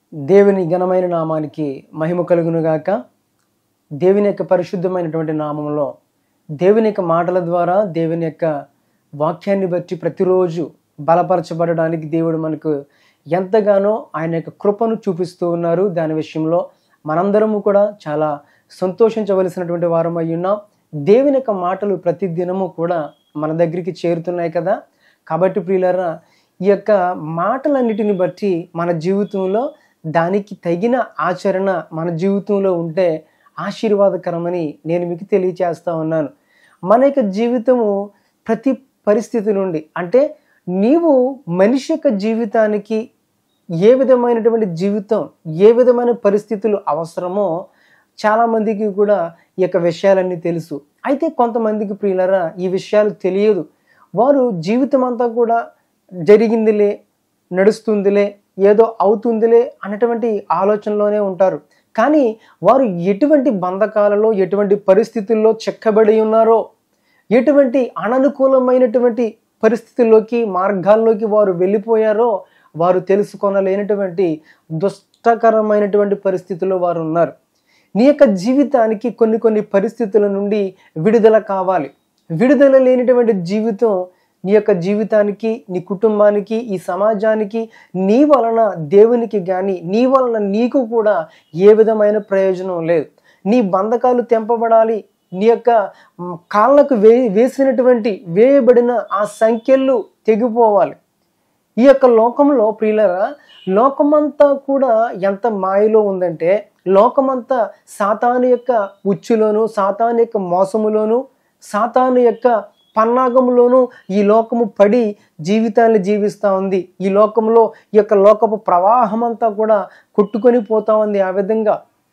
దేవుని ఘనమైన నామానికి మహిమ కలుగునుగాక దేవుని యొక్క పరిశుద్ధమైనటువంటి నామంలో దేవుని యొక్క మాటల ద్వారా దేవుని యొక్క వాక్యాన్ని బట్టి ప్రతిరోజు బలపరచబడడానికి దేవుడు మనకు ఎంతగానో ఆయన యొక్క కృపను చూపిస్తూ ఉన్నారు దాని విషయంలో మనందరము కూడా చాలా సంతోషించవలసినటువంటి వారం అయి ఉన్నాం దేవుని యొక్క మాటలు ప్రతి దినము కూడా మన దగ్గరికి చేరుతున్నాయి కదా కాబట్టి ప్రియులరా ఈ యొక్క మాటలన్నిటిని బట్టి మన జీవితంలో దానికి తగిన ఆచరణ మన జీవితంలో ఉంటే ఆశీర్వాదకరమని నేను మీకు తెలియచేస్తా ఉన్నాను మన యొక్క జీవితము ప్రతి పరిస్థితి నుండి అంటే నీవు మనిషి యొక్క జీవితానికి ఏ విధమైనటువంటి జీవితం ఏ విధమైన పరిస్థితులు అవసరమో చాలామందికి కూడా ఈ యొక్క విషయాలన్నీ తెలుసు అయితే కొంతమందికి ప్రియులరా ఈ విషయాలు తెలియదు వారు జీవితం అంతా కూడా జరిగిందిలే నడుస్తుందిలే ఏదో అవుతుందిలే అన్నటువంటి ఆలోచనలోనే ఉంటారు కానీ వారు ఎటువంటి బంధకాలలో ఎటువంటి పరిస్థితుల్లో చెక్కబడి ఉన్నారో ఎటువంటి అననుకూలమైనటువంటి పరిస్థితుల్లోకి మార్గాల్లోకి వారు వెళ్ళిపోయారో వారు తెలుసుకొనలేనటువంటి దుష్టకరమైనటువంటి పరిస్థితుల్లో వారు ఉన్నారు నీ యొక్క జీవితానికి కొన్ని కొన్ని పరిస్థితుల నుండి విడుదల కావాలి విడుదల లేనిటువంటి జీవితం నీ యొక్క జీవితానికి నీ కుటుంబానికి ఈ సమాజానికి నీ వలన దేవునికి కానీ నీ వలన నీకు కూడా ఏ విధమైన ప్రయోజనం లేదు నీ బంధకాలు తెంపబడాలి నీ యొక్క మ్, కాళ్ళకు వే వేసినటువంటి వేయబడిన ఆ సంఖ్యలు తెగిపోవాలి ఈ యొక్క లోకంలో ప్రియులరా లోకమంతా కూడా ఎంత మాయలో ఉందంటే లోకమంతా సాతాను యొక్క ఉచ్చులోను సాతాను యొక్క మోసములోను సాతాను యొక్క పన్నాగములోను ఈ లోకము పడి జీవితాన్ని జీవిస్తూ ఉంది ఈ లోకంలో ఈ యొక్క లోకపు ప్రవాహం అంతా కూడా కొట్టుకొని పోతా ఉంది ఆ విధంగా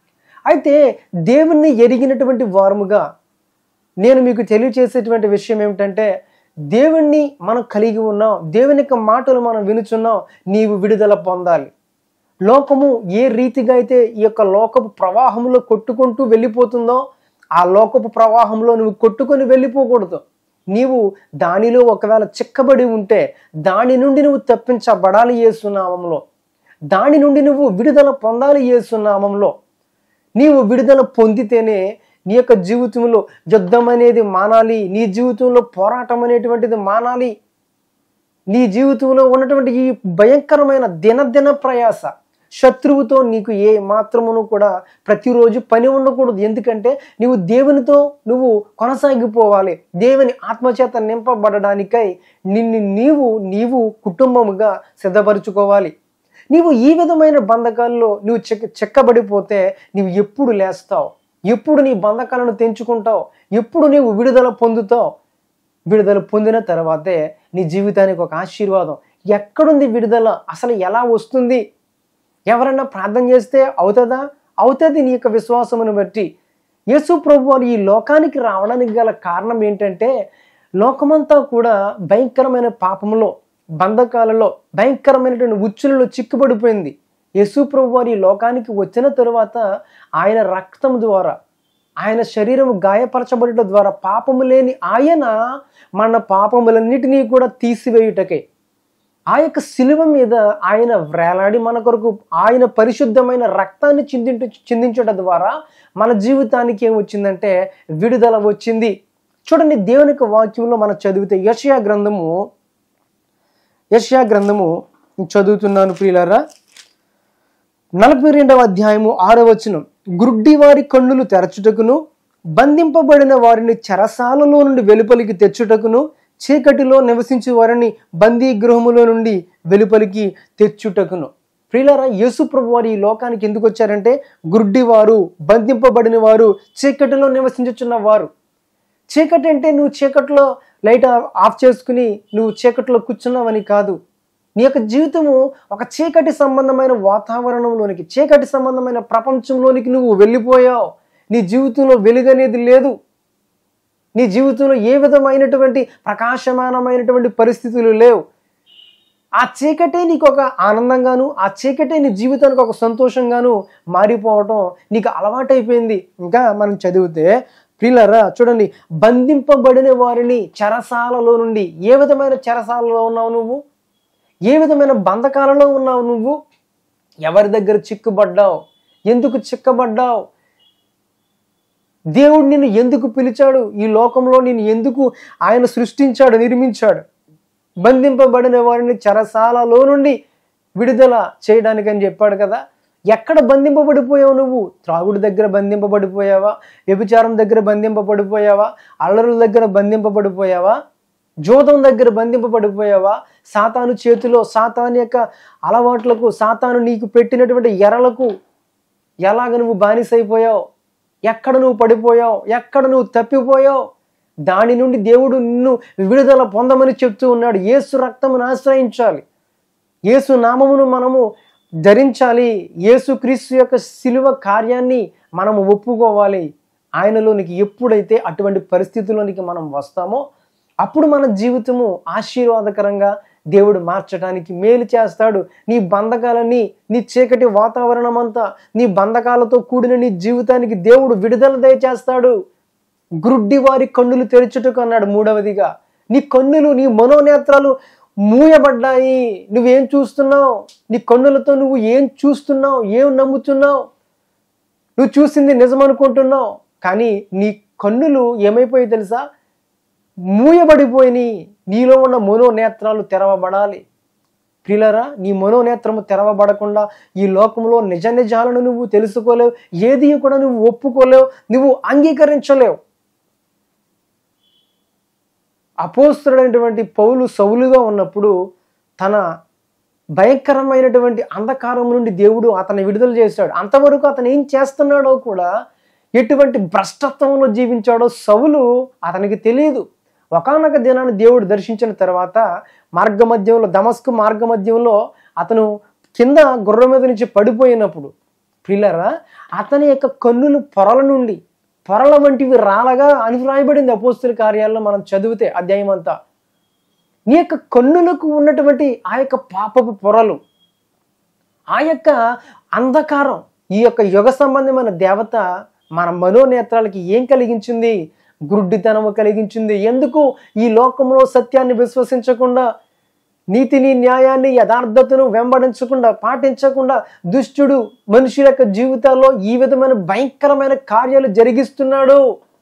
అయితే దేవుణ్ణి ఎరిగినటువంటి వారముగా నేను మీకు తెలియచేసేటువంటి విషయం ఏమిటంటే దేవుణ్ణి మనం కలిగి ఉన్నాం దేవుని యొక్క మాటలు మనం వినుచున్నాం నీవు విడుదల పొందాలి లోకము ఏ రీతిగా అయితే ఈ యొక్క లోకపు ప్రవాహంలో కొట్టుకుంటూ వెళ్ళిపోతుందో ఆ లోకపు ప్రవాహంలో నువ్వు కొట్టుకొని వెళ్ళిపోకూడదు నీవు దానిలో ఒకవేళ చిక్కబడి ఉంటే దాని నుండి నువ్వు తప్పించబడాలి ఏసునామంలో దాని నుండి నువ్వు విడుదల పొందాలి ఏసునామంలో నీవు విడుదల పొందితేనే నీ యొక్క జీవితంలో యుద్ధం అనేది మానాలి నీ జీవితంలో పోరాటం అనేటువంటిది మానాలి నీ జీవితంలో ఉన్నటువంటి ఈ భయంకరమైన దినదిన ప్రయాస శత్రువుతో నీకు ఏ మాత్రమును కూడా ప్రతిరోజు పని ఉండకూడదు ఎందుకంటే నీవు దేవునితో నువ్వు కొనసాగిపోవాలి దేవుని ఆత్మచేత నింపబడడానికై నిన్ను నీవు నీవు కుటుంబముగా సిద్ధపరచుకోవాలి నీవు ఈ విధమైన బంధకాల్లో నువ్వు చెక్క చెక్కబడిపోతే నీవు ఎప్పుడు లేస్తావు ఎప్పుడు నీ బంధకాలను తెంచుకుంటావు ఎప్పుడు నీవు విడుదల పొందుతావు విడుదల పొందిన తర్వాతే నీ జీవితానికి ఒక ఆశీర్వాదం ఎక్కడుంది విడుదల అసలు ఎలా వస్తుంది ఎవరైనా ప్రార్థన చేస్తే అవుతుందా అవుతుంది నీ యొక్క విశ్వాసమును బట్టి యేసు ప్రభు వారు ఈ లోకానికి రావడానికి గల కారణం ఏంటంటే లోకమంతా కూడా భయంకరమైన పాపంలో బంధకాలలో భయంకరమైనటువంటి ఉచ్చులలో చిక్కుపడిపోయింది యేసు ప్రభు వారు ఈ లోకానికి వచ్చిన తరువాత ఆయన రక్తం ద్వారా ఆయన శరీరం గాయపరచబడటం ద్వారా పాపము లేని ఆయన మన పాపములన్నిటినీ కూడా తీసివేయుటకే ఆ యొక్క శిలువ మీద ఆయన వ్రేలాడి మన కొరకు ఆయన పరిశుద్ధమైన రక్తాన్ని చిందించ చిందించడం ద్వారా మన జీవితానికి ఏం వచ్చిందంటే విడుదల వచ్చింది చూడండి దేవుని యొక్క వాక్యంలో మనం చదివితే యషయా గ్రంథము యషయా గ్రంథము చదువుతున్నాను ప్రియులారా నలభై రెండవ అధ్యాయము ఆరో వచనం గుడ్డి వారి కన్నులు తెరచుటకును బంధింపబడిన వారిని చెరసాలలో నుండి వెలుపలికి తెచ్చుటకును చీకటిలో నివసించే వారిని బందీ గృహములో నుండి వెలుపలికి తెచ్చుటకును ప్రియులారా యేసు ప్రభు వారు ఈ లోకానికి ఎందుకు వచ్చారంటే గుడ్డి వారు బంధింపబడిన వారు చీకటిలో నివసించుచున్న వారు చీకటి అంటే నువ్వు చీకట్లో లైట్ ఆఫ్ చేసుకుని నువ్వు చీకట్లో కూర్చున్నావని కాదు నీ యొక్క జీవితము ఒక చీకటి సంబంధమైన వాతావరణంలోనికి చీకటి సంబంధమైన ప్రపంచంలోనికి నువ్వు వెళ్ళిపోయావు నీ జీవితంలో వెలుగనేది లేదు నీ జీవితంలో ఏ విధమైనటువంటి ప్రకాశమానమైనటువంటి పరిస్థితులు లేవు ఆ చీకటే నీకు ఒక ఆనందంగాను ఆ చీకటే నీ జీవితానికి ఒక సంతోషంగాను మారిపోవటం నీకు అలవాటైపోయింది ఇంకా మనం చదివితే ప్రియులరా చూడండి బంధింపబడిన వారిని చెరసాలలో నుండి ఏ విధమైన చెరసాలలో ఉన్నావు నువ్వు ఏ విధమైన బంధకాలలో ఉన్నావు నువ్వు ఎవరి దగ్గర చిక్కుబడ్డావు ఎందుకు చిక్కబడ్డావు దేవుడు నిన్ను ఎందుకు పిలిచాడు ఈ లోకంలో నిన్ను ఎందుకు ఆయన సృష్టించాడు నిర్మించాడు బంధింపబడిన వారిని చెరసాలలో నుండి విడుదల చేయడానికని చెప్పాడు కదా ఎక్కడ బంధింపబడిపోయావు నువ్వు త్రాగుడి దగ్గర బంధింపబడిపోయావా వ్యభిచారం దగ్గర బంధింపబడిపోయావా అల్లరుల దగ్గర బంధింపబడిపోయావా జోదం దగ్గర బంధింపబడిపోయావా సాతాను చేతిలో సాతాను యొక్క అలవాట్లకు సాతాను నీకు పెట్టినటువంటి ఎరలకు ఎలాగ నువ్వు బానిసైపోయావు ఎక్కడ నువ్వు పడిపోయావు ఎక్కడ నువ్వు తప్పిపోయావు దాని నుండి దేవుడు నిన్ను విడుదల పొందమని చెప్తూ ఉన్నాడు యేసు రక్తమును ఆశ్రయించాలి యేసు నామమును మనము ధరించాలి యేసు క్రీస్తు యొక్క శిలువ కార్యాన్ని మనము ఒప్పుకోవాలి ఆయనలోనికి ఎప్పుడైతే అటువంటి పరిస్థితుల్లోనికి మనం వస్తామో అప్పుడు మన జీవితము ఆశీర్వాదకరంగా దేవుడు మార్చడానికి మేలు చేస్తాడు నీ బంధకాలని నీ చీకటి వాతావరణం అంతా నీ బంధకాలతో కూడిన నీ జీవితానికి దేవుడు విడుదల దయచేస్తాడు గ్రుడ్డి వారి కన్నులు తెరచుటకు అన్నాడు మూడవదిగా నీ కన్నులు నీ మనోనేత్రాలు మూయబడ్డాయి నువ్వేం చూస్తున్నావు నీ కన్నులతో నువ్వు ఏం చూస్తున్నావు ఏం నమ్ముతున్నావు నువ్వు చూసింది నిజం అనుకుంటున్నావు కానీ నీ కన్నులు ఏమైపోయాయి తెలుసా మూయబడిపోయినాయి నీలో ఉన్న మనోనేత్రాలు తెరవబడాలి ప్రియులరా నీ మనోనేత్రము తెరవబడకుండా ఈ లోకంలో నిజ నిజాలను నువ్వు తెలుసుకోలేవు ఏది కూడా నువ్వు ఒప్పుకోలేవు నువ్వు అంగీకరించలేవు అపోస్తుడైనటువంటి పౌలు సౌలుగా ఉన్నప్పుడు తన భయంకరమైనటువంటి అంధకారం నుండి దేవుడు అతన్ని విడుదల చేశాడు అంతవరకు అతను ఏం చేస్తున్నాడో కూడా ఎటువంటి భ్రష్టత్వంలో జీవించాడో సౌలు అతనికి తెలియదు ఒకనొక దినాన్ని దేవుడు దర్శించిన తర్వాత మార్గమధ్యంలో దమస్కు మార్గమధ్యంలో అతను కింద గుర్రం మీద నుంచి పడిపోయినప్పుడు ప్రిల్లరా అతని యొక్క కన్నులు పొరల నుండి పొరల వంటివి రాలగా అని వ్రాయబడింది అపోస్తుల కార్యాల్లో మనం చదివితే అధ్యాయం అంతా నీ యొక్క కన్నులకు ఉన్నటువంటి ఆ యొక్క పాపపు పొరలు ఆ యొక్క అంధకారం ఈ యొక్క యుగ సంబంధమైన దేవత మన మనోనేత్రాలకి ఏం కలిగించింది గుడ్డితనము కలిగించింది ఎందుకు ఈ లోకంలో సత్యాన్ని విశ్వసించకుండా నీతిని న్యాయాన్ని యథార్థతను వెంబడించకుండా పాటించకుండా దుష్టుడు మనుషుల యొక్క జీవితాల్లో ఈ విధమైన భయంకరమైన కార్యాలు జరిగిస్తున్నాడు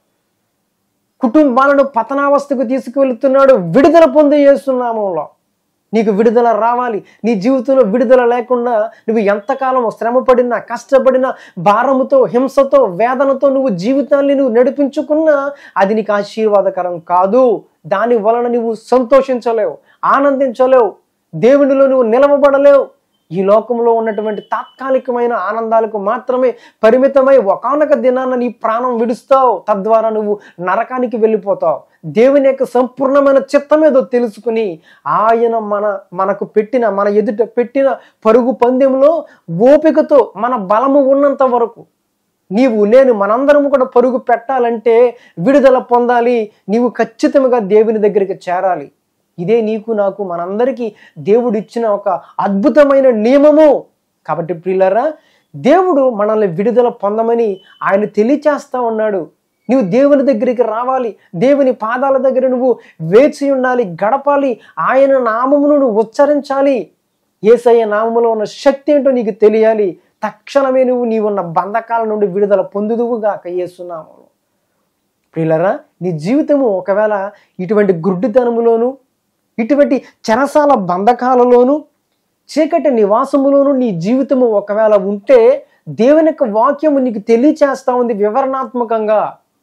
కుటుంబాలను పతనావస్థకు తీసుకువెళుతున్నాడు విడుదల పొంది చేస్తున్నామంలో నీకు విడుదల రావాలి నీ జీవితంలో విడుదల లేకుండా నువ్వు ఎంతకాలం శ్రమపడినా కష్టపడినా భారముతో హింసతో వేదనతో నువ్వు జీవితాన్ని నువ్వు నడిపించుకున్నా అది నీకు ఆశీర్వాదకరం కాదు దాని వలన నువ్వు సంతోషించలేవు ఆనందించలేవు దేవునిలో నువ్వు నిలవబడలేవు ఈ లోకంలో ఉన్నటువంటి తాత్కాలికమైన ఆనందాలకు మాత్రమే పరిమితమై ఒకనొక దినాన నీ ప్రాణం విడుస్తావు తద్వారా నువ్వు నరకానికి వెళ్ళిపోతావు దేవుని యొక్క సంపూర్ణమైన చిత్తమేదో తెలుసుకుని ఆయన మన మనకు పెట్టిన మన ఎదుట పెట్టిన పరుగు పందెంలో ఓపికతో మన బలము ఉన్నంత వరకు నీవు నేను మనందరం కూడా పరుగు పెట్టాలంటే విడుదల పొందాలి నీవు ఖచ్చితంగా దేవుని దగ్గరికి చేరాలి ఇదే నీకు నాకు మనందరికీ దేవుడు ఇచ్చిన ఒక అద్భుతమైన నియమము కాబట్టి ప్రియులరా దేవుడు మనల్ని విడుదల పొందమని ఆయన తెలియచేస్తా ఉన్నాడు నువ్వు దేవుని దగ్గరికి రావాలి దేవుని పాదాల దగ్గర నువ్వు వేచి ఉండాలి గడపాలి ఆయన నామమును నువ్వు ఉచ్చరించాలి ఏసయ్య నామములో ఉన్న శక్తి ఏంటో నీకు తెలియాలి తక్షణమే నువ్వు నీవున్న బంధకాల నుండి విడుదల పొందుదువుగాక ఏసునామము ప్రియులరా నీ జీవితము ఒకవేళ ఇటువంటి గుడ్డితనములోను ఇటువంటి చెరసాల బంధకాలలోను చీకటి నివాసములోను నీ జీవితము ఒకవేళ ఉంటే దేవుని యొక్క వాక్యము నీకు తెలియచేస్తా ఉంది వివరణాత్మకంగా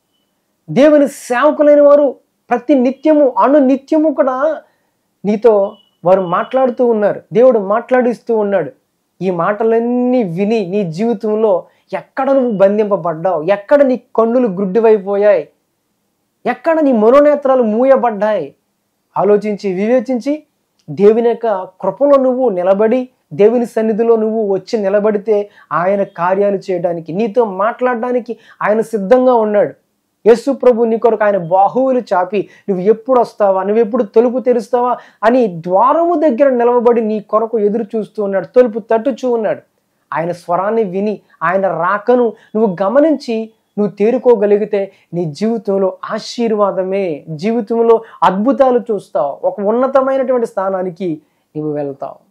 దేవుని సేవకులైన వారు ప్రతి నిత్యము అను నిత్యము కూడా నీతో వారు మాట్లాడుతూ ఉన్నారు దేవుడు మాట్లాడిస్తూ ఉన్నాడు ఈ మాటలన్నీ విని నీ జీవితంలో ఎక్కడ నువ్వు బంధింపబడ్డావు ఎక్కడ నీ కన్నులు గుడ్డివైపోయాయి ఎక్కడ నీ మనోనేత్రాలు మూయబడ్డాయి ఆలోచించి వివేచించి దేవుని యొక్క కృపలో నువ్వు నిలబడి దేవుని సన్నిధిలో నువ్వు వచ్చి నిలబడితే ఆయన కార్యాలు చేయడానికి నీతో మాట్లాడడానికి ఆయన సిద్ధంగా ఉన్నాడు యేసు ప్రభు నీ కొరకు ఆయన బాహువులు చాపి నువ్వు ఎప్పుడు వస్తావా నువ్వు ఎప్పుడు తలుపు తెరుస్తావా అని ద్వారము దగ్గర నిలవబడి నీ కొరకు ఎదురు చూస్తూ ఉన్నాడు తలుపు తట్టుచూ ఉన్నాడు ఆయన స్వరాన్ని విని ఆయన రాకను నువ్వు గమనించి నువ్వు తేరుకోగలిగితే నీ జీవితంలో ఆశీర్వాదమే జీవితంలో అద్భుతాలు చూస్తావు ఒక ఉన్నతమైనటువంటి స్థానానికి నువ్వు వెళ్తావు